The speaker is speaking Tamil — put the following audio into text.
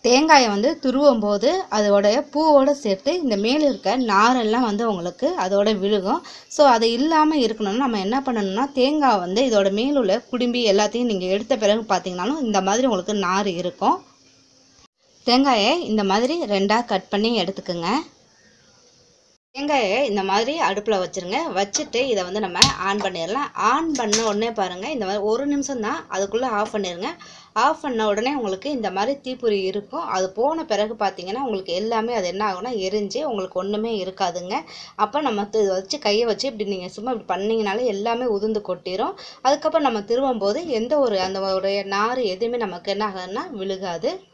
தேங்காயை வந்து துருவும் போது அதோடைய பூவோடு சேர்த்து இந்த மேலே இருக்க நாரெல்லாம் வந்து உங்களுக்கு அதோட விழுகும் ஸோ அது இல்லாமல் இருக்கணும்னா நம்ம என்ன பண்ணணும்னா தேங்காய் வந்து இதோட மேலுள்ள குடும்பி எல்லாத்தையும் நீங்கள் எடுத்த பிறகு பார்த்தீங்கன்னாலும் இந்த மாதிரி உங்களுக்கு நார் இருக்கும் தேங்காயை இந்த மாதிரி ரெண்டாக கட் பண்ணி எடுத்துக்கோங்க தேங்காயை இந்த மாதிரி அடுப்பில் வச்சுருங்க வச்சுட்டு இதை வந்து நம்ம ஆன் பண்ணிடலாம் ஆன் பண்ண உடனே பாருங்கள் இந்த மாதிரி ஒரு நிமிஷம் தான் அதுக்குள்ளே ஆஃப் பண்ணிடுங்க ஆஃப் பண்ண உடனே உங்களுக்கு இந்த மாதிரி தீப்பொறி இருக்கும் அது போன பிறகு பார்த்தீங்கன்னா உங்களுக்கு எல்லாமே அது என்ன ஆகும்னா எரிஞ்சு உங்களுக்கு ஒன்றுமே இருக்காதுங்க அப்போ நம்ம து- இதை வச்சு கையை வச்சு இப்படி நீங்கள் சும்மா இப்படி பண்ணிங்கனாலே எல்லாமே உதிர்ந்து கொட்டிடும் அதுக்கப்புறம் நம்ம திரும்பும் போது எந்த ஒரு அந்த உடைய நார் எதுவுமே நமக்கு என்ன ஆகுதுன்னா விழுகாது